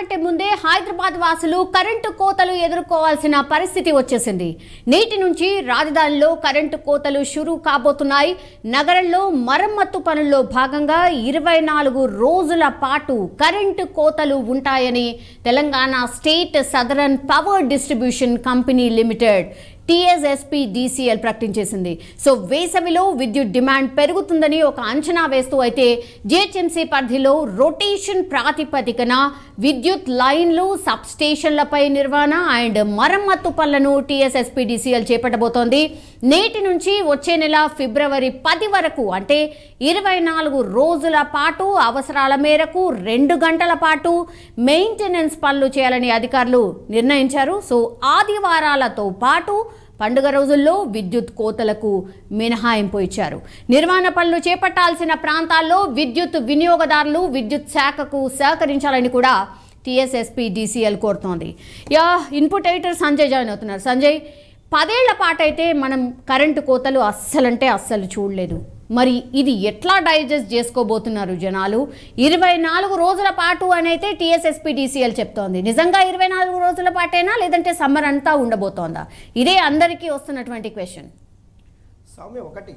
కంటే ముందే హైదరాబాద్ వాసులు కరెంటు కోతలు ఎదుర్కోవాల్సిన పరిస్థితి వచ్చేసింది నేటి నుంచి రాజధానిలో కరెంటు కోతలు షురూ కాబోతున్నాయి నగరంలో మరమ్మత్తు పనుల్లో భాగంగా ఇరవై నాలుగు రోజుల పాటు కరెంటు కోతలు ఉంటాయని Telangana state southern power distribution company limited TSSP DCL ప్రకటించేసింది సో వేసవిలో విద్యుత్ డిమాండ్ పెరుగుతుందని ఒక అంచనా వేస్తూ అయితే జిహెచ్ఎంసీ పరిధిలో రొటేషన్ ప్రాతిపదికన విద్యుత్ లైన్లు సబ్ స్టేషన్లపై నిర్వహణ అండ్ మరమ్మత్తు పనులను టీఎస్ఎస్పీ డీసీఎల్ చేపట్టబోతోంది నేటి నుంచి వచ్చే నెల ఫిబ్రవరి పది వరకు అంటే ఇరవై నాలుగు రోజుల పాటు అవసరాల మేరకు రెండు గంటల పాటు మెయింటెనెన్స్ పనులు చేయాలని అధికారులు నిర్ణయించారు సో ఆదివారాలతో పాటు పండుగ రోజుల్లో విద్యుత్ కోతలకు మినహాయింపు ఇచ్చారు నిర్మాణ పనులు చేపట్టాల్సిన ప్రాంతాల్లో విద్యుత్ వినియోగదారులు విద్యుత్ శాఖకు సహకరించాలని కూడా టీఎస్ఎస్పీ డీసీఎల్ కోరుతోంది yeah input editor Sanjay join అవుతున్నారు సంజయ్ పదేళ్ల పాటైతే మనం కరెంటు కోతలు అస్సలంటే అస్సలు చూడలేదు మరి ఇది ఎట్లా డైజెస్ట్ చేసుకోబోతున్నారు జనాలు ఇరవై నాలుగు రోజుల పాటు అని అయితే టీఎస్ఎస్పీ డీసీఎల్ చెప్తోంది నిజంగా ఇరవై నాలుగు రోజుల పాటేనా లేదంటే సమ్మర్ అంతా ఉండబోతోందా ఇదే అందరికీ వస్తున్నటువంటి క్వశ్చన్ సౌమ్య ఒకటి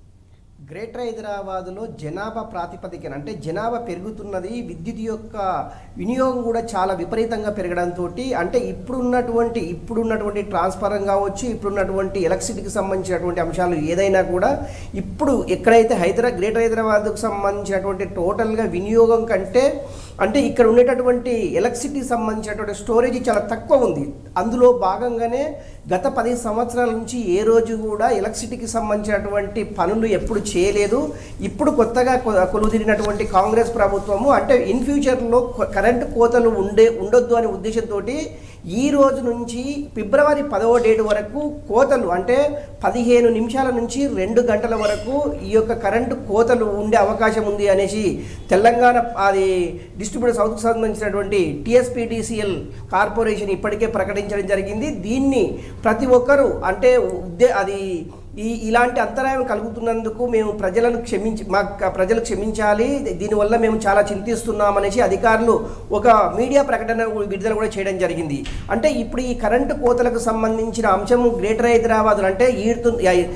గ్రేటర్ హైదరాబాదులో జనాభా ప్రాతిపదికన అంటే జనాభా పెరుగుతున్నది విద్యుత్ యొక్క వినియోగం కూడా చాలా విపరీతంగా పెరగడంతో అంటే ఇప్పుడున్నటువంటి ఇప్పుడున్నటువంటి ట్రాన్స్ఫారం కావచ్చు ఇప్పుడున్నటువంటి ఎలక్ట్రిసిటీకి సంబంధించినటువంటి అంశాలు ఏదైనా కూడా ఇప్పుడు ఎక్కడైతే హైదరా గ్రేటర్ హైదరాబాద్కు సంబంధించినటువంటి టోటల్గా వినియోగం కంటే అంటే ఇక్కడ ఉండేటటువంటి ఎలక్ట్రిసిటీకి సంబంధించినటువంటి స్టోరేజ్ చాలా తక్కువ ఉంది అందులో భాగంగానే గత పది సంవత్సరాల నుంచి ఏ రోజు కూడా ఎలక్ట్రిసిటీకి సంబంధించినటువంటి పనులు ఎప్పుడు చేయలేదు ఇప్పుడు కొత్తగా కొ- కొలుదిరినటువంటి కాంగ్రెస్ ప్రభుత్వము అంటే ఇన్ ఫ్యూచర్లో కొ- కరెంటు కోతలు ఉండే ఉండొద్దు అనే ఉద్దేశంతో ఈ రోజు నుంచి ఫిబ్రవరి పదవ డేట్ వరకు కోతలు అంటే పదిహేను నిమిషాల నుంచి రెండు గంటల వరకు ఈ యొక్క కరెంటు కోతలు ఉండే అవకాశం ఉంది అనేసి తెలంగాణ అది డిస్ట్రిబ్యూటర్ సౌత్కి సంబంధించినటువంటి టీఎస్పీడీసీఎల్ కార్పొరేషన్ ఇప్పటికే ప్రకటించడం జరిగింది దీన్ని ప్రతి ఒక్కరూ అంటే ఉద్దే అది ఈ ఇలాంటి అంతరాయం కలుగుతున్నందుకు మేము ప్రజలను క్షమించి మా క- ప్రజలు క్షమించాలి దీనివల్ల మేము చాలా చింతిస్తున్నాం అనేసి అధికారులు ఒక మీడియా ప్రకటన విడుదల కూడా చేయడం జరిగింది అంటే ఇప్పుడు ఈ కరెంటు కోతలకు సంబంధించిన అంశము గ్రేటర్ హైదరాబాద్ అంటే ఈర్త్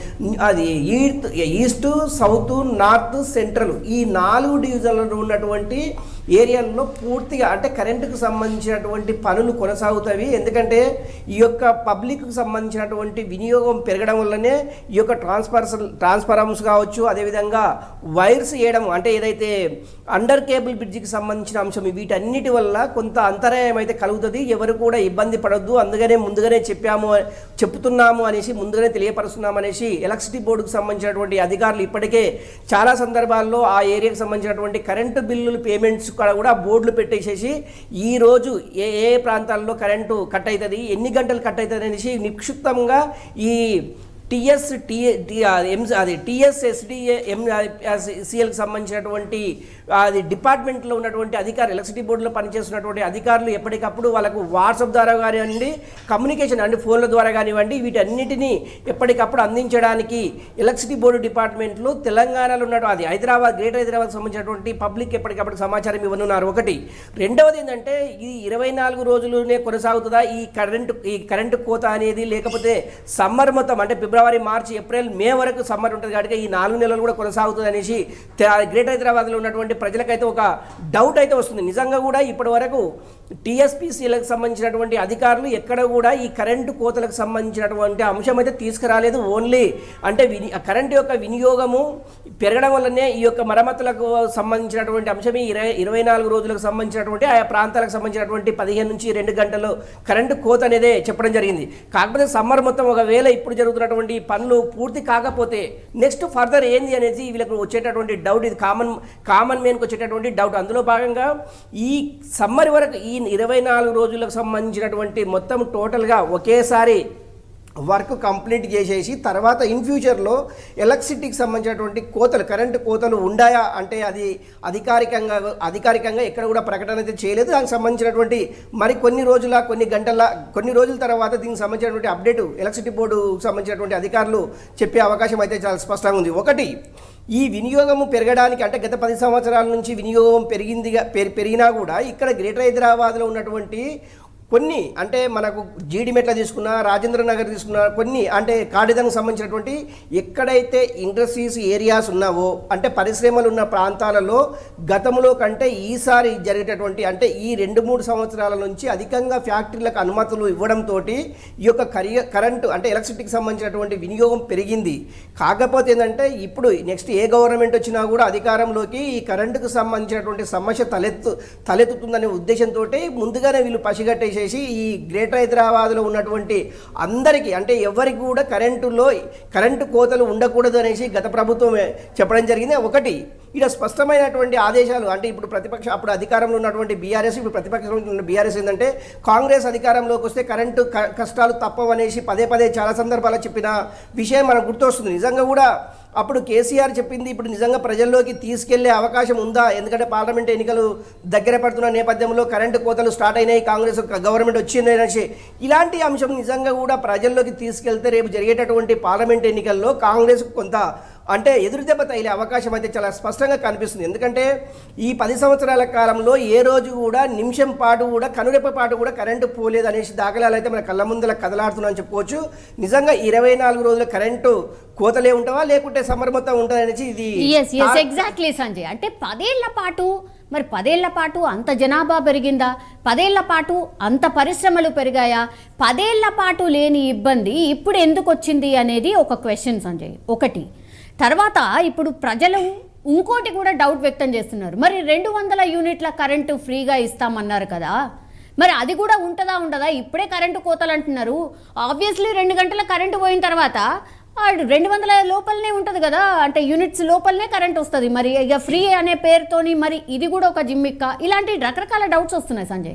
అది earth east south north central ఈ నాలుగు డివిజన్లలో ఉన్నటువంటి ఏరియాల్లో పూర్తిగా అంటే కరెంటుకు సంబంధించినటువంటి పనులు కొనసాగుతాయి ఎందుకంటే ఈ యొక్క పబ్లిక్కు సంబంధించినటువంటి వినియోగం పెరగడం వల్లనే ఈ యొక్క ట్రాన్స్ఫర్స్ ట్రాన్స్ఫారమ్స్ కావచ్చు అదేవిధంగా వైర్స్ వేయడం అంటే ఏదైతే అండర్ కేబుల్ బ్రిడ్జికి సంబంధించిన అంశం వీటన్నిటి వల్ల కొంత అంతరాయం అయితే కలుగుతుంది ఎవరు కూడా ఇబ్బంది పడొద్దు అందుకనే ముందుగానే చెప్పాము చెప్తున్నాము అనేసి ముందుగానే తెలియపరుస్తున్నాము అనేసి ఎలక్ట్రిసిటీ బోర్డుకు సంబంధించినటువంటి అధికారులు ఇప్పటికే చాలా సందర్భాల్లో ఆ ఏరియాకి సంబంధించినటువంటి కరెంటు బిల్లులు పేమెంట్స్ కూడా కూడా బోర్డులు పెట్టేసేసి ఈ రోజు ఏ ఏ ప్రాంతాల్లో కరెంటు కట్ అవుతుంది ఎన్ని గంటలు కట్ అవుతుంది అనేసి నిక్షిప్తంగా ఈ టిఎస్ టి ఎం అది టిఎస్ఎస్డిఏ ఎం సిఎల్కి సంబంధించినటువంటి అది డిపార్ట్మెంట్లో ఉన్నటువంటి అధికారులు ఎలక్ట్రిసిటీ బోర్డులో పనిచేస్తున్నటువంటి అధికారులు ఎప్పటికప్పుడు వాళ్ళకు వాట్సాప్ ద్వారా కానివ్వండి కమ్యూనికేషన్ అంటే ఫోన్ల ద్వారా కానివ్వండి వీటన్నిటినీ ఎప్పటికప్పుడు అందించడానికి ఎలక్ట్రిసిటీ బోర్డు డిపార్ట్మెంట్లు తెలంగాణలో ఉన్న అది హైదరాబాద్ గ్రేటర్ హైదరాబాద్ సంబంధించినటువంటి పబ్లిక్ ఎప్పటికప్పుడు సమాచారం ఇవ్వనున్నారు ఒకటి రెండవది ఏంటంటే ఇది ఇరవై నాలుగు రోజులునే కొనసాగుతుందా ఈ కరెంటు ఈ కరెంటు కోత అనేది లేకపోతే సమ్మర్ మొత్తం అంటే ఫిబ్రవరి మార్చి ఏప్రిల్ మే వరకు సమ్మర్ ఉంటుంది కాబట్టి ఈ నాలుగు నెలలు కూడా కొనసాగుతుంది అనేసి తె- గ్రేటర్ హైదరాబాద్లో ఉన్నటువంటి ప్రజలకైతే ఒక డౌట్ అయితే వస్తుంది నిజంగా కూడా ఇప్పటి వరకు టీఎస్పీసీలకు సంబంధించినటువంటి అధికారులు ఎక్కడ కూడా ఈ కరెంటు కోతలకు సంబంధించినటువంటి అంశం అయితే తీసుకురాలేదు ఓన్లీ అంటే విని కరెంటు యొక్క వినియోగము పెరగడం వల్లనే ఈ యొక్క మరమ్మతులకు సంబంధించినటువంటి అంశం ఈ ఇరవై ఇరవై నాలుగు రోజులకు సంబంధించినటువంటి ఆయా ప్రాంతాలకు సంబంధించినటువంటి పదిహేను నుంచి రెండు గంటలు కరెంటు కోత అనేదే చెప్పడం జరిగింది కాకపోతే సమ్మర్ మొత్తం ఒకవేళ ఇప్పుడు జరుగుతున్నటువంటి పనులు పూర్తి కాకపోతే నెక్స్ట్ ఫర్దర్ ఏంది అనేది వీళ్ళకు వచ్చేటటువంటి డౌట్ ఇది కామన్ కామన్ మ్యాన్కి వచ్చేటటువంటి డౌట్ అందులో భాగంగా ఈ సమ్మర్ వరకు ఈ ఇరవై నాలుగు రోజులకు సంబంధించినటువంటి మొత్తం టోటల్గా ఒకేసారి వర్క్ కంప్లీట్ చేసేసి తర్వాత ఇన్ ఫ్యూచర్లో ఎలక్ట్రిసిటీకి సంబంధించినటువంటి కోతలు కరెంటు కోతలు ఉండాయా అంటే అది అధికారికంగా అధికారికంగా ఎక్కడ కూడా ప్రకటన అయితే చేయలేదు దానికి సంబంధించినటువంటి మరి కొన్ని రోజుల కొన్ని గంటల కొన్ని రోజుల తర్వాత దీనికి సంబంధించినటువంటి అప్డేట్ ఎలక్ట్రిసిటీ బోర్డు సంబంధించినటువంటి అధికారులు చెప్పే అవకాశం అయితే చాలా స్పష్టంగా ఉంది ఒకటి ఈ వినియోగము పెరగడానికి అంటే గత పది సంవత్సరాల నుంచి వినియోగం పెరిగిందిగా పెరి- పెరిగినా కూడా ఇక్కడ గ్రేటర్ హైదరాబాద్లో ఉన్నటువంటి కొన్ని అంటే మనకు జీడిమెట్ల తీసుకున్నా రాజేంద్ర నగర్ తీసుకున్నా కొన్ని అంటే కాడిదానికి సంబంధించినటువంటి ఎక్కడైతే ఇండస్ట్రీస్ ఏరియాస్ ఉన్నావో అంటే పరిశ్రమలు ఉన్న ప్రాంతాలలో గతంలో కంటే ఈసారి జరిగేటటువంటి అంటే ఈ రెండు మూడు సంవత్సరాల నుంచి అధికంగా ఫ్యాక్టరీలకు అనుమతులు ఇవ్వడంతో ఈ యొక్క కరియ కరెంటు అంటే ఎలక్ట్రిసిటీకి సంబంధించినటువంటి వినియోగం పెరిగింది కాకపోతే ఏంటంటే ఇప్పుడు నెక్స్ట్ ఏ గవర్నమెంట్ వచ్చినా కూడా అధికారంలోకి ఈ కరెంటుకు సంబంధించినటువంటి సమస్య తలెత్తు తలెత్తుతుందనే ఉద్దేశంతో ముందుగానే వీళ్ళు పసిగట్టేసేసి ఈ గ్రేటర్ హైదరాబాద్లో ఉన్నటువంటి అందరికీ అంటే ఎవరికి కూడా కరెంటులో కరెంటు కోతలు ఉండకూడదు అనేసి గత ప్రభుత్వం చెప్పడం జరిగింది ఒకటి ఇక్కడ స్పష్టమైనటువంటి ఆదేశాలు అంటే ఇప్పుడు ప్రతిపక్ష అప్పుడు అధికారంలో ఉన్నటువంటి బీఆర్ఎస్ ఇప్పుడు ప్రతిపక్షంలో ఉన్న బీఆర్ఎస్ ఏంటంటే కాంగ్రెస్ అధికారంలోకి వస్తే కరెంటు క- కష్టాలు తప్పవనేసి పదే పదే చాలా సందర్భాల్లో చెప్పిన విషయం మనకు గుర్తొస్తుంది నిజంగా కూడా అప్పుడు కేసీఆర్ చెప్పింది ఇప్పుడు నిజంగా ప్రజల్లోకి తీసుకెళ్లే అవకాశం ఉందా ఎందుకంటే పార్లమెంట్ ఎన్నికలు దగ్గర పడుతున్న నేపథ్యంలో కరెంటు కోతలు స్టార్ట్ అయినాయి కాంగ్రెస్ గవర్నమెంట్ వచ్చింది అనేసి ఇలాంటి అంశం నిజంగా కూడా ప్రజల్లోకి తీసుకెళ్తే రేపు జరిగేటటువంటి పార్లమెంట్ ఎన్నికల్లో కాంగ్రెస్ కొంత అంటే ఎదురుదెబ్బ తగిలే అవకాశం అయితే చాలా స్పష్టంగా కనిపిస్తుంది ఎందుకంటే ఈ పది సంవత్సరాల కాలంలో ఏ రోజు కూడా నిమిషం పాటు కూడా కనురెప్ప పాటు కూడా కరెంటు పోలేదు అనేసి దాఖలాలు అయితే మన కళ్ళ ముందర కదలాడుతున్నాం చెప్పుకోవచ్చు నిజంగా ఇరవై నాలుగు రోజుల కరెంటు కోతలే ఉంటావా లేకుంటే సమ్మర్ మొత్తం ఉంటుంది అనేసి ఇది ఎస్ ఎస్ ఎగ్జాక్ట్లీ సంజయ్ అంటే పదేళ్ల పాటు మరి పదేళ్ల పాటు అంత జనాభా పెరిగిందా పదేళ్ల పాటు అంత పరిశ్రమలు పెరిగాయా పదేళ్ల పాటు లేని ఇబ్బంది ఇప్పుడు ఎందుకు వచ్చింది అనేది ఒక క్వశ్చన్ సంజయ్ ఒకటి తర్వాత ఇప్పుడు ప్రజలు ఇంకోటి కూడా డౌట్ వ్యక్తం చేస్తున్నారు మరి రెండు వందల యూనిట్ల కరెంటు ఫ్రీగా ఇస్తామన్నారు కదా మరి అది కూడా ఉంటుందా ఉండదా ఇప్పుడే కరెంటు కోతలు అంటున్నారు ఆబ్వియస్లీ రెండు గంటల కరెంటు పోయిన తర్వాత ఆ రెండు వందల లోపలనే ఉంటుంది కదా అంటే యూనిట్స్ లోపలనే కరెంట్ వస్తుంది మరి ఇక ఫ్రీ అనే పేరుతోని మరి ఇది కూడా ఒక జిమ్మిక్క ఇలాంటి రకరకాల డౌట్స్ వస్తున్నాయి సంజయ్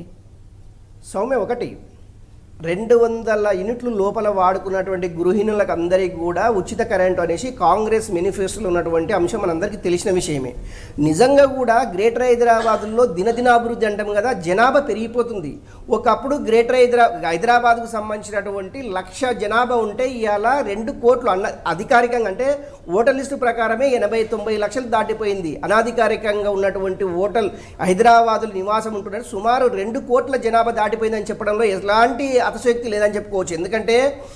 సౌమ్య ఒకటి రెండు వందల యూనిట్లు లోపల వాడుకున్నటువంటి గృహిణులకు అందరికీ కూడా ఉచిత కరెంటు అనేసి కాంగ్రెస్ మేనిఫెస్టోలో ఉన్నటువంటి అంశం మనందరికీ తెలిసిన విషయమే నిజంగా కూడా గ్రేటర్ హైదరాబాద్లో దినదినాభివృద్ధి అంటాం కదా జనాభా పెరిగిపోతుంది ఒకప్పుడు గ్రేటర్ హైదరా హైదరాబాద్కు సంబంధించినటువంటి లక్ష జనాభా ఉంటే ఇవాళ రెండు కోట్లు అన్న అధికారికంగా అంటే ఓటర్ లిస్టు ప్రకారమే ఎనభై తొంభై లక్షలు దాటిపోయింది అనాధికారికంగా ఉన్నటువంటి ఓటల్ హైదరాబాదులో నివాసం ఉంటున్నారు సుమారు రెండు కోట్ల జనాభా దాటిపోయిందని చెప్పడంలో ఎలాంటి అతశక్తి లేదని చెప్పుకోవచ్చు ఎందుకంటే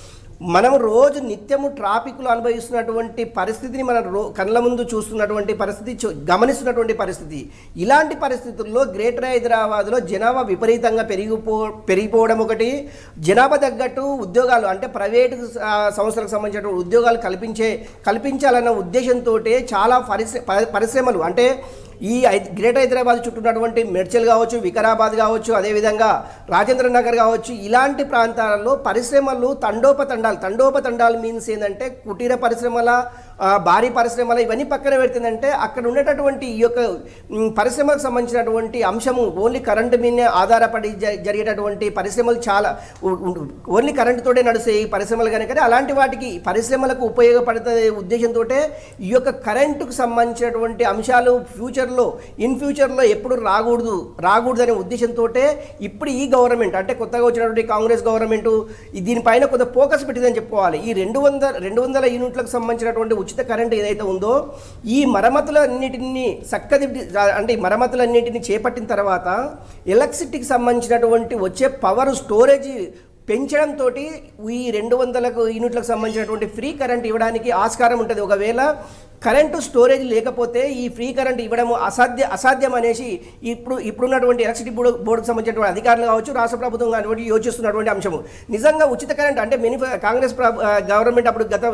మనం రోజు నిత్యము ట్రాఫిక్లో అనుభవిస్తున్నటువంటి పరిస్థితిని మనం రో కళ్ళ ముందు చూస్తున్నటువంటి పరిస్థితి చూ- గమనిస్తున్నటువంటి పరిస్థితి ఇలాంటి పరిస్థితుల్లో గ్రేటర్ హైదరాబాద్లో జనాభా విపరీతంగా పెరిగిపో పెరిగిపోవడం ఒకటి జనాభా తగ్గట్టు ఉద్యోగాలు అంటే ప్రైవేటు ఆ, సంస్థలకు సంబంధించిన ఉద్యోగాలు కల్పించే కల్పించాలన్న ఉద్దేశంతో చాలా పరిశ్ర ప- పరిశ్రమలు అంటే ఈ హై- గ్రేటర్ హైదరాబాద్ చుట్టూ ఉన్నటువంటి మెడ్చల్ కావచ్చు వికారాబాద్ కావచ్చు అదేవిధంగా రాజేంద్ర నగర్ కావచ్చు ఇలాంటి ప్రాంతాలలో పరిశ్రమలు తండోపతండాలు తండోపతండాలు మీన్స్ ఏంటంటే కుటీర పరిశ్రమల ఆ, భారీ పరిశ్రమల ఇవన్నీ పక్కన పెడుతుందంటే అక్కడ ఉండేటటువంటి ఈ యొక్క మ్, పరిశ్రమలకు సంబంధించినటువంటి అంశము ఓన్లీ కరెంటు మీదనే ఆధారపడి జ- జరిగేటటువంటి పరిశ్రమలు చాలా ఉ- ఉ- ఓన్లీ కరెంటుతోటే నడుస్తాయి ఈ పరిశ్రమలు కనుక అలాంటి వాటికి పరిశ్రమలకు ఉపయోగపడుతుంది ఉద్దేశంతో ఈ యొక్క కరెంటుకు సంబంధించినటువంటి అంశాలు ఫ్యూచర్లో ఇన్ ఫ్యూచర్లో ఎప్పుడు రాకూడదు రాకూడదు అనే ఉద్దేశంతో ఇప్పుడు ఈ గవర్నమెంట్ అంటే కొత్తగా వచ్చినటువంటి కాంగ్రెస్ గవర్నమెంట్ దీనిపైన కొంత ఫోకస్ పెట్టిందని చెప్పుకోవాలి ఈ రెండు వందల రెండు వందల యూనిట్లకు సంబంధించినటువంటి ఉచిత కరెంట్ ఏదైతే ఉందో ఈ మరమ్మతులన్నిటిని చక్కదిద్ది అంటే ఈ మరమ్మతులన్నిటిని చేపట్టిన తర్వాత ఎలక్ట్రిసిటీకి సంబంధించినటువంటి వచ్చే పవర్ స్టోరేజ్ పెంచడంతో ఈ రెండు వందలకు యూనిట్లకు సంబంధించినటువంటి ఫ్రీ కరెంట్ ఇవ్వడానికి ఆస్కారం ఉంటుంది ఒకవేళ కరెంటు స్టోరేజ్ లేకపోతే ఈ ఫ్రీ కరెంట్ ఇవ్వడం అసాధ్య అసాధ్యం అనేసి ఇప్పుడు ఇప్పుడున్నటువంటి ఎలక్ట్రిసిటీ బోర్డు బోర్డుకు సంబంధించినటువంటి అధికారులు కావచ్చు రాష్ట్ర ప్రభుత్వం కానివ్వండి యోచిస్తున్నటువంటి అంశము నిజంగా ఉచిత కరెంట్ అంటే మెనిఫె కాంగ్రెస్ ప్రభు- ఆ, గవర్నమెంట్ అప్పుడు గత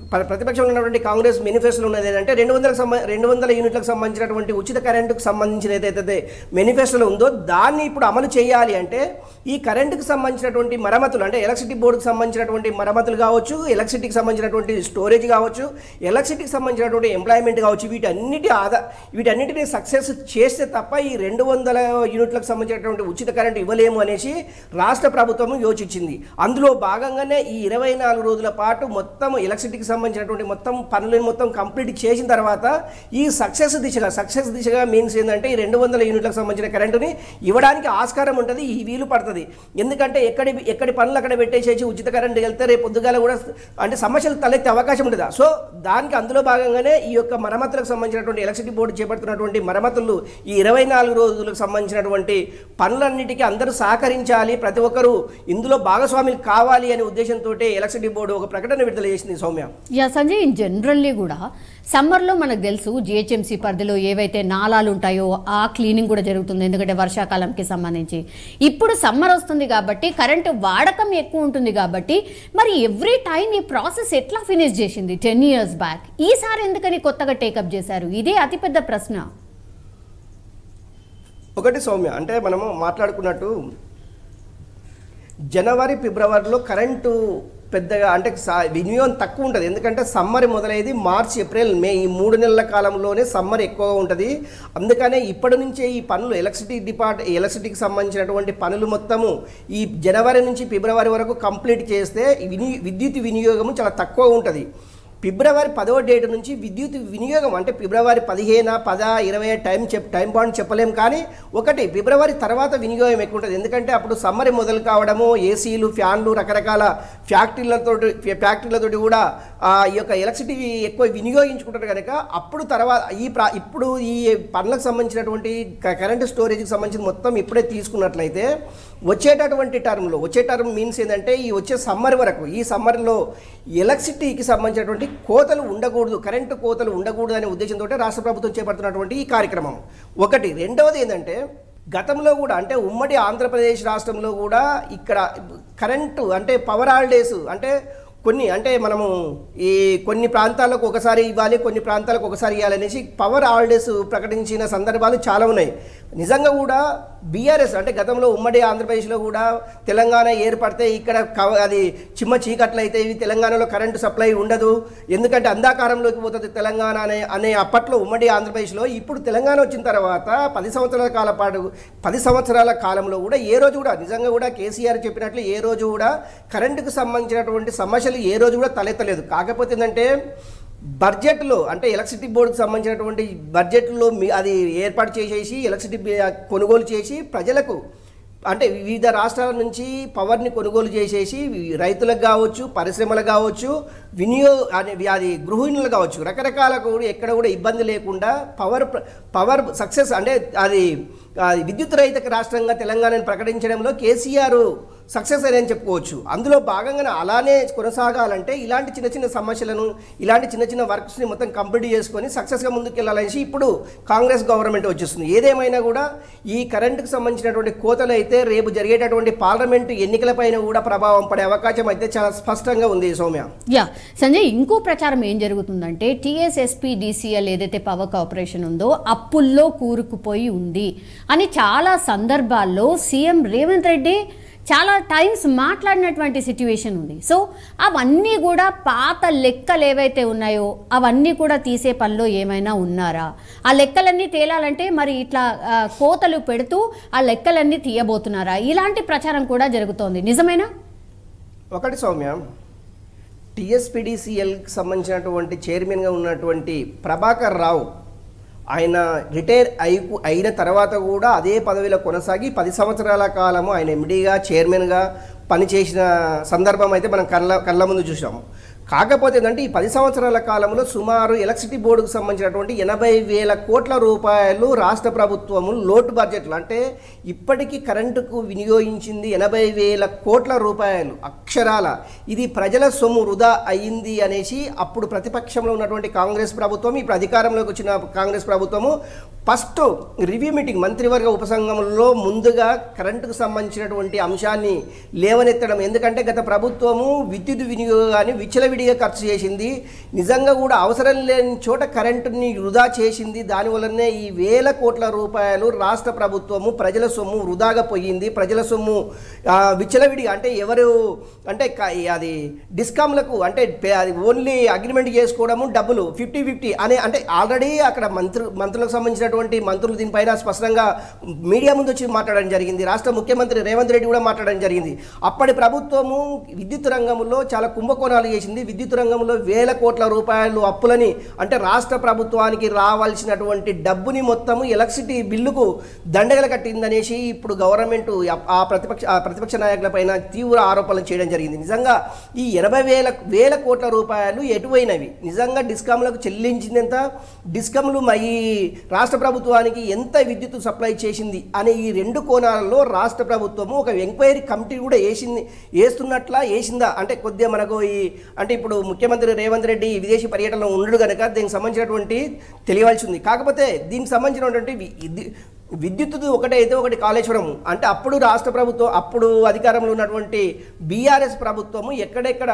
ప్ర- ప్రతిపక్షంలో ఉన్నటువంటి కాంగ్రెస్ మేనిఫెస్టోలో ఉన్నది ఏంటంటే రెండు వందలకు సంబ రెండు వందల యూనిట్లకు సంబంధించినటువంటి ఉచిత కరెంటుకు సంబంధించిన ఏదైతే మేనిఫెస్టోలో ఉందో దాన్ని ఇప్పుడు అమలు చేయాలి అంటే ఈ కరెంటుకు సంబంధించినటువంటి మరమ్మతులు అంటే ఎలక్ట్రిసిటీ బోర్డుకు సంబంధించినటువంటి మరమ్మతులు కావచ్చు ఎలక్ట్రిసిటీకి సంబంధించినటువంటి స్టోరేజ్ కావచ్చు ఎలక్ట్రిసిటీకి సంబంధించినటువంటి ఎంప్లాయ్మెంట్ కావచ్చు వీటన్నిటి ఆదా వీటన్నిటిని సక్సెస్ చేస్తే తప్ప ఈ రెండు వందల యూనిట్లకు సంబంధించినటువంటి ఉచిత కరెంట్ ఇవ్వలేము అనేసి రాష్ట్ర ప్రభుత్వం యోచించింది అందులో భాగంగానే ఈ ఇరవై నాలుగు రోజుల పాటు మొత్తం ఎలక్ట్రిసిటీకి సంబంధించినటువంటి మొత్తం పనులను మొత్తం కంప్లీట్ చేసిన తర్వాత ఈ సక్సెస్ దిశగా సక్సెస్ దిశగా మీన్స్ ఏంటంటే ఈ రెండు వందల యూనిట్లకు సంబంధించిన కరెంటుని ఇవ్వడానికి ఆస్కారం ఉంటుంది ఈ వీలు పడుతుంది ఎందుకంటే ఎక్కడి ఎక్కడి పనులు అక్కడ పెట్టేసేసి ఉచిత కరెంట్ వెళ్తే రేపు పొద్దుగాల కూడా అంటే సమస్యలు తలెత్తే అవకాశం ఉంటుంది సో దానికి అందులో భాగంగానే ఈ యొక్క మరమ్మతులకు సంబంధించినటువంటి ఎలక్ట్రిసిటీ బోర్డు చేపడుతున్నటువంటి మరమ్మతులు ఈ ఇరవై నాలుగు రోజులకు సంబంధించినటువంటి పనులన్నిటికీ అందరూ సహకరించాలి ప్రతి ఒక్కరూ ఇందులో భాగస్వాములు కావాలి అనే ఉద్దేశంతో ఎలక్ట్రిసిటీ బోర్డు ఒక ప్రకటన విడుదల చేసింది Soumya yeah Sanjay in generally కూడా సమ్మర్లో మనకు తెలుసు జిహెచ్ఎంసీ పరిధిలో ఏవైతే నాలాలు ఉంటాయో ఆ క్లీనింగ్ కూడా జరుగుతుంది ఎందుకంటే వర్షాకాలంకి సంబంధించి ఇప్పుడు సమ్మర్ వస్తుంది కాబట్టి కరెంటు వాడకం ఎక్కువ ఉంటుంది కాబట్టి మరి ఎవ్రీ టైం ఈ ప్రాసెస్ ఎట్లా ఫినిష్ చేసింది టెన్ ఇయర్స్ బ్యాక్ ఈసారి ఎందుకని కొత్తగా టేకప్ చేశారు ఇదే అతిపెద్ద ప్రశ్న ఒకటి సౌమ్య అంటే మనము మాట్లాడుకున్నట్టు జనవరి ఫిబ్రవరిలో కరెంటు పెద్దగా అంటే సా- వినియోగం తక్కువ ఉంటుంది ఎందుకంటే సమ్మర్ మొదలైంది మార్చ్ ఏప్రిల్ మే ఈ మూడు నెలల కాలంలోనే సమ్మర్ ఎక్కువగా ఉంటుంది అందుకనే ఇప్పటి నుంచే ఈ పనులు ఎలక్ట్రిసిటీ డిపార్ట్ ఎలక్ట్రిసిటీకి సంబంధించినటువంటి పనులు మొత్తము ఈ జనవరి నుంచి ఫిబ్రవరి వరకు కంప్లీట్ చేస్తే ఈ విని విద్యుత్ వినియోగము చాలా తక్కువ ఉంటుంది ఫిబ్రవరి పదవ డేట్ నుంచి విద్యుత్ వినియోగం అంటే ఫిబ్రవరి పదిహేన పద ఇరవై టైం చెప్ టైం బాండ్ చెప్పలేం కానీ ఒకటి ఫిబ్రవరి తర్వాత వినియోగం ఎక్కువ ఉంటుంది ఎందుకంటే అప్పుడు సమ్మర్ మొదలు కావడము ఏసీలు ఫ్యాన్లు రకరకాల ఫ్యాక్టరీలతో ఫ్యాక్టరీలతోటి కూడా ఆ, ఈ యొక్క ఎలక్ట్రిసిటీ ఎక్కువ వినియోగించుకుంటారు కనుక అప్పుడు తర్వాత ఈ ప్రా ఇప్పుడు ఈ పనులకు సంబంధించినటువంటి క- కరెంటు స్టోరేజ్కి సంబంధించిన మొత్తం ఇప్పుడే తీసుకున్నట్లయితే వచ్చేటటువంటి టర్మ్లో వచ్చే టర్మ్ మీన్స్ ఏంటంటే ఈ వచ్చే సమ్మర్ వరకు ఈ సమ్మర్లో ఎలక్ట్రిసిటీకి సంబంధించినటువంటి కోతలు ఉండకూడదు కరెంటు కోతలు ఉండకూడదు అనే ఉద్దేశంతో రాష్ట్ర ప్రభుత్వం చేపడుతున్నటువంటి ఈ కార్యక్రమం ఒకటి రెండవది ఏంటంటే గతంలో కూడా అంటే ఉమ్మడి ఆంధ్రప్రదేశ్ రాష్ట్రంలో కూడా ఇక్కడ కరెంటు అంటే పవర్ హాలిడేస్ అంటే కొన్ని అంటే మనము ఈ కొన్ని ప్రాంతాలకు ఒకసారి ఇవ్వాలి కొన్ని ప్రాంతాలకు ఒకసారి ఇవ్వాలనేసి పవర్ హాలిడేస్ ప్రకటించిన సందర్భాలు చాలా ఉన్నాయి నిజంగా కూడా బీఆర్ఎస్ అంటే గతంలో ఉమ్మడి ఆంధ్రప్రదేశ్లో కూడా తెలంగాణ ఏర్పడితే ఇక్కడ కవ అది చిమ్మ చీకట్లు అయితే ఇవి తెలంగాణలో కరెంటు సప్లై ఉండదు ఎందుకంటే అంధాకారంలోకి పోతుంది తెలంగాణ అనే అనే అప్పట్లో ఉమ్మడి ఆంధ్రప్రదేశ్లో ఇప్పుడు తెలంగాణ వచ్చిన తర్వాత పది సంవత్సరాల కాల పాటు పది సంవత్సరాల కాలంలో కూడా ఏ రోజు కూడా నిజంగా కూడా కేసీఆర్ చెప్పినట్లు ఏ రోజు కూడా కరెంటుకు సంబంధించినటువంటి సమస్యలు ఏ రోజు కూడా తలెత్తలేదు కాకపోతే ఏంటంటే బడ్జెట్లో అంటే ఎలక్ట్రిసిటీ బోర్డుకి సంబంధించినటువంటి బడ్జెట్లో మీ- అది ఏర్పాటు చేసేసి ఎలక్ట్రిసిటీ బి- కొనుగోలు చేసి ప్రజలకు అంటే వివిధ రాష్ట్రాల నుంచి పవర్ని కొనుగోలు చేసేసి వి- రైతులకు కావచ్చు పరిశ్రమలకు కావచ్చు వినియోగ అనే వి- అది గృహిణులు కావచ్చు రకరకాల కూడా ఎక్కడ కూడా ఇబ్బంది లేకుండా పవర్ ప్ర- పవర్ సక్సెస్ అంటే అది అది విద్యుత్ రహిత రాష్ట్రంగా తెలంగాణను ప్రకటించడంలో కేసీఆర్ సక్సెస్ అని చెప్పుకోవచ్చు అందులో భాగంగానే అలానే కొనసాగాలంటే ఇలాంటి చిన్న చిన్న సమస్యలను ఇలాంటి చిన్న చిన్న వర్క్స్ని మొత్తం కంప్లీట్ చేసుకొని సక్సెస్గా ముందుకెళ్ళాలనేసి ఇప్పుడు కాంగ్రెస్ గవర్నమెంట్ వచ్చేస్తుంది ఏదేమైనా కూడా ఈ కరెంటుకు సంబంధించినటువంటి కోతలు అయితే రేపు జరిగేటటువంటి పార్లమెంటు ఎన్నికలపైన కూడా ప్రభావం పడే అవకాశం అయితే చాలా స్పష్టంగా ఉంది సౌమ్య యా సంజయ్ ఇంకో ప్రచారం ఏం జరుగుతుందంటే టీఎస్ఎస్పీ డీసీఎల్ ఏదైతే పవర్ కార్పొరేషన్ ఉందో అప్పుల్లో కూరుకుపోయి ఉంది అని చాలా సందర్భాల్లో సీఎం రేవంత్ రెడ్డి చాలా టైమ్స్ మాట్లాడినటువంటి సిట్యువేషన్ ఉంది సో అవన్నీ కూడా పాత లెక్కలు ఏవైతే ఉన్నాయో అవన్నీ కూడా తీసే పనిలో ఏమైనా ఉన్నారా ఆ లెక్కలన్నీ తేలాలంటే మరి ఇట్లా ఆ, కోతలు పెడుతూ ఆ లెక్కలన్నీ తీయబోతున్నారా ఇలాంటి ప్రచారం కూడా జరుగుతోంది నిజమేనా ఒకటి సౌమ్య టిఎస్పిడిసిఎల్కి సంబంధించినటువంటి చైర్మన్గా ఉన్నటువంటి ప్రభాకర్ రావు ఆయన రిటైర్ అయి అయిన తర్వాత కూడా అదే పదవిలో కొనసాగి పది సంవత్సరాల కాలము ఆయన ఎండీగా చైర్మన్గా పనిచేసిన సందర్భం అయితే మనం కళ్ళ కళ్ళ ముందు చూసాము కాకపోతే ఏంటంటే ఈ పది సంవత్సరాల కాలంలో సుమారు ఎలక్ట్రిసిటీ బోర్డుకు సంబంధించినటువంటి ఎనభై వేల కోట్ల రూపాయలు రాష్ట్ర ప్రభుత్వము లోటు బడ్జెట్లు అంటే ఇప్పటికీ కరెంటుకు వినియోగించింది ఎనభై వేల కోట్ల రూపాయలు అక్షరాల ఇది ప్రజల సొమ్ము వృధా అయ్యింది అనేసి అప్పుడు ప్రతిపక్షంలో ఉన్నటువంటి కాంగ్రెస్ ప్రభుత్వం ఇప్పుడు అధికారంలోకి వచ్చిన కాంగ్రెస్ ప్రభుత్వము ఫస్ట్ రివ్యూ మీటింగ్ మంత్రివర్గ ఉపసంఘంలో ముందుగా కరెంటుకు సంబంధించినటువంటి అంశాన్ని లేవనెత్తడం ఎందుకంటే గత ప్రభుత్వము విద్యుత్ వినియోగాన్ని విచ్చలవిడి విచ్చలవిడిగా ఖర్చు చేసింది నిజంగా కూడా అవసరం లేని చోట కరెంటుని వృధా చేసింది దానివల్లనే ఈ వేల కోట్ల రూపాయలు రాష్ట్ర ప్రభుత్వము ప్రజల సొమ్ము వృధాగా పోయింది ప్రజల సొమ్ము ఆ, విచ్చలవిడిగా అంటే ఎవరు అంటే క- అది డిస్కామ్లకు అంటే పే- అది ఓన్లీ అగ్రిమెంట్ చేసుకోవడము డబ్బులు ఫిఫ్టీ ఫిఫ్టీ అనే అంటే ఆల్రెడీ అక్కడ మంత్రు మంత్రులకు సంబంధించినటువంటి మంత్రులు దీనిపైన స్పష్టంగా మీడియా ముందు వచ్చి మాట్లాడడం జరిగింది రాష్ట్ర ముఖ్యమంత్రి రేవంత్ రెడ్డి కూడా మాట్లాడడం జరిగింది అప్పటి ప్రభుత్వము విద్యుత్ రంగంలో చాలా కుంభకోణాలు చేసింది విద్యుత్ రంగంలో వేల కోట్ల రూపాయలు అప్పులని అంటే రాష్ట్ర ప్రభుత్వానికి రావాల్సినటువంటి డబ్బుని మొత్తము ఎలక్ట్రిసిటీ బిల్లుకు దండగలు కట్టిందనేసి ఇప్పుడు గవర్నమెంట్ ఆ ప్రతిపక్ష ఆ ప్రతిపక్ష నాయకులపైన తీవ్ర ఆరోపణలు చేయడం జరిగింది నిజంగా ఈ ఎనభై వేల వేల కోట్ల రూపాయలు ఎటువైనవి నిజంగా డిస్కామ్లకు చెల్లించింది ఎంత డిస్కమ్లు మా ఈ రాష్ట్ర ప్రభుత్వానికి ఎంత విద్యుత్ సప్లై చేసింది అనే ఈ రెండు కోణాలలో రాష్ట్ర ప్రభుత్వము ఒక ఎంక్వైరీ కమిటీ కూడా వేసింది వేస్తున్నట్లా వేసిందా అంటే కొద్దిగా మనకు ఈ అంటే ఇప్పుడు ముఖ్యమంత్రి రేవంత్ రెడ్డి విదేశీ పర్యటనలో ఉండడు కనుక దీనికి సంబంధించినటువంటి తెలియవలసి ఉంది కాకపోతే దీనికి సంబంధించినటువంటి వి- ఇది- విద్యుత్ ఒకటే అయితే ఒకటి కాళేశ్వరం అంటే అప్పుడు రాష్ట్ర ప్రభుత్వం అప్పుడు అధికారంలో ఉన్నటువంటి బీఆర్ఎస్ ప్రభుత్వము ఎక్కడెక్కడ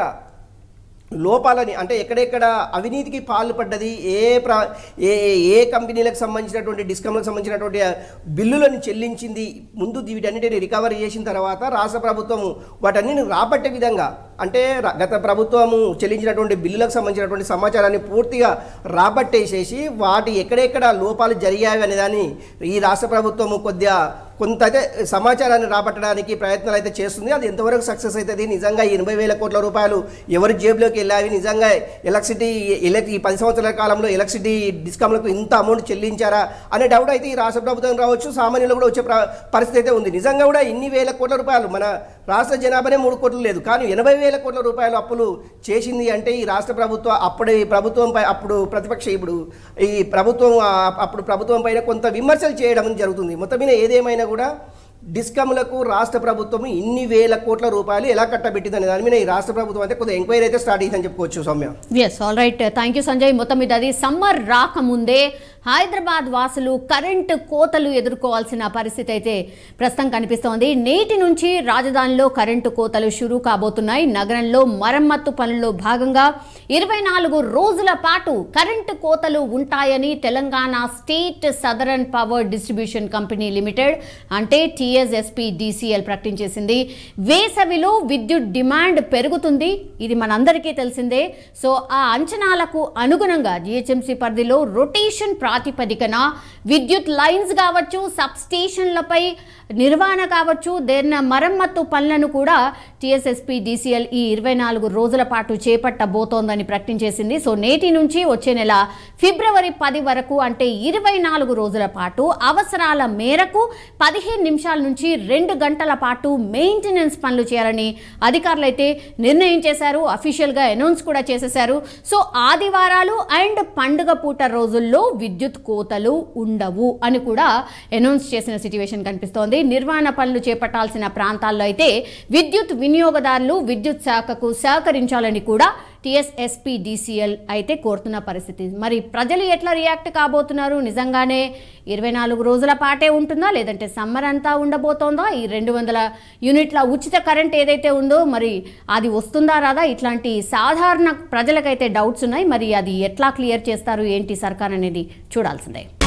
లోపాలని అంటే ఎక్కడెక్కడ అవినీతికి పాల్పడ్డది ఏ ప్ర ఏ ఏ కంపెనీలకు సంబంధించినటువంటి డిస్కమ్లకు సంబంధించినటువంటి బిల్లులను చెల్లించింది ముందు వీటన్నిటిని రికవరీ చేసిన తర్వాత రాష్ట్ర ప్రభుత్వము వాటన్నిటిని రాబట్టే విధంగా అంటే ర- గత ప్రభుత్వము చెల్లించినటువంటి బిల్లులకు సంబంధించినటువంటి సమాచారాన్ని పూర్తిగా రాబట్టేసేసి వాటి ఎక్కడెక్కడ లోపాలు జరిగాయి అనే దాన్ని ఈ రాష్ట్ర ప్రభుత్వము కొద్దిగా కొంత అయితే సమాచారాన్ని రాబట్టడానికి ప్రయత్నాలు అయితే చేస్తుంది అది ఎంతవరకు సక్సెస్ అవుతుంది నిజంగా ఈ ఎనభై వేల కోట్ల రూపాయలు ఎవరి జేబులోకి వెళ్ళావి నిజంగా ఎలక్ట్రిసిటీ ఎలక్ట్రి ఈ పది సంవత్సరాల కాలంలో ఎలక్ట్రిసిటీ డిస్కామ్లకు ఇంత అమౌంట్ చెల్లించారా అనే డౌట్ అయితే ఈ రాష్ట్ర ప్రభుత్వం రావచ్చు సామాన్యులు కూడా వచ్చే ప్ర- పరిస్థితి అయితే ఉంది నిజంగా కూడా ఇన్ని వేల కోట్ల రూపాయలు మన రాష్ట్ర జనాభానే మూడు కోట్లు లేదు కానీ ఎనభై వేల కోట్ల రూపాయలు అప్పులు చేసింది అంటే ఈ రాష్ట్ర ప్రభుత్వం అప్పుడు ఈ ప్రభుత్వంపై అప్పుడు ప్రతిపక్ష ఇప్పుడు ఈ ప్రభుత్వం ఆ- అప్పుడు ప్రభుత్వం పైన కొంత విమర్శలు చేయడం జరుగుతుంది మొత్తం మీద ఏదేమైనా కూడా డిస్కమ్లకు రాష్ట్ర ప్రభుత్వం ఇన్ని వేల కోట్ల రూపాయలు ఎలా కట్టబెట్టింది అనే దాని మీద ఈ రాష్ట్ర ప్రభుత్వం అయితే కొంత ఎంక్వైరీ అయితే స్టార్ట్ అయిందని చెప్పుకోవచ్చు Soumya yes all right thank you Sanjay మొత్తం మీద అది సమ్మర్ రాకముందే హైదరాబాద్ వాసులు కరెంటు కోతలు ఎదుర్కోవాల్సిన పరిస్థితి అయితే ప్రస్తుతం కనిపిస్తోంది నేటి నుంచి రాజధానిలో కరెంటు కోతలు షురూ కాబోతున్నాయి నగరంలో మరమ్మత్తు పనుల్లో భాగంగా ఇరవై నాలుగు రోజుల పాటు కరెంటు కోతలు ఉంటాయని Telangana state southern power distribution company limited అంటే టీఎస్ఎస్పీ డిసిఎల్ ప్రకటించేసింది వేసవిలో విద్యుత్ డిమాండ్ పెరుగుతుంది ఇది మనందరికీ తెలిసిందే సో ఆ అంచనాలకు అనుగుణంగా జిహెచ్ఎంసీ పరిధిలో రొటేషన్ ప్రాతిపదికన విద్యుత్ లైన్స్ కావచ్చు సబ్ స్టేషన్లపై నిర్వహణ కావచ్చు దేన్న మరమ్మత్తు పనులను కూడా టీఎస్ఎస్పీ డిసిఎల్ ఈ ఇరవై నాలుగు రోజుల పాటు చేపట్టబోతోందని ప్రకటించేసింది సో నేటి నుంచి వచ్చే నెల ఫిబ్రవరి పది వరకు అంటే ఇరవై నాలుగు రోజుల పాటు అవసరాల మేరకు పదిహేను నిమిషాల నుంచి రెండు గంటల పాటు మెయింటెనెన్స్ పనులు చేయాలని అధికారులు అయితే నిర్ణయం చేశారు అఫీషియల్గా అనౌన్స్ కూడా చేసేశారు సో ఆదివారాలు అండ్ పండుగ పూట రోజుల్లో విద్యుత్ కోతలు ఉండవు అని కూడా అనౌన్స్ చేసిన సిచ్యువేషన్ కనిపిస్తోంది నిర్వహణ పనులు చేపట్టాల్సిన ప్రాంతాల్లో అయితే విద్యుత్ వినియోగదారులు విద్యుత్ శాఖకు సహకరించాలని కూడా టీఎస్ఎస్పీ డిసిఎల్ అయితే కోరుతున్న పరిస్థితి మరి ప్రజలు ఎట్లా రియాక్ట్ కాబోతున్నారు నిజంగానే ఇరవై నాలుగు రోజుల పాటే ఉంటుందా లేదంటే సమ్మర్ అంతా ఉండబోతోందా ఈ రెండు వందల యూనిట్ల ఉచిత కరెంట్ ఏదైతే ఉందో మరి అది వస్తుందా రాదా ఇట్లాంటి సాధారణ ప్రజలకైతే డౌట్స్ ఉన్నాయి మరి అది ఎట్లా క్లియర్ చేస్తారు ఏంటి సర్కార్ అనేది చూడాల్సిందే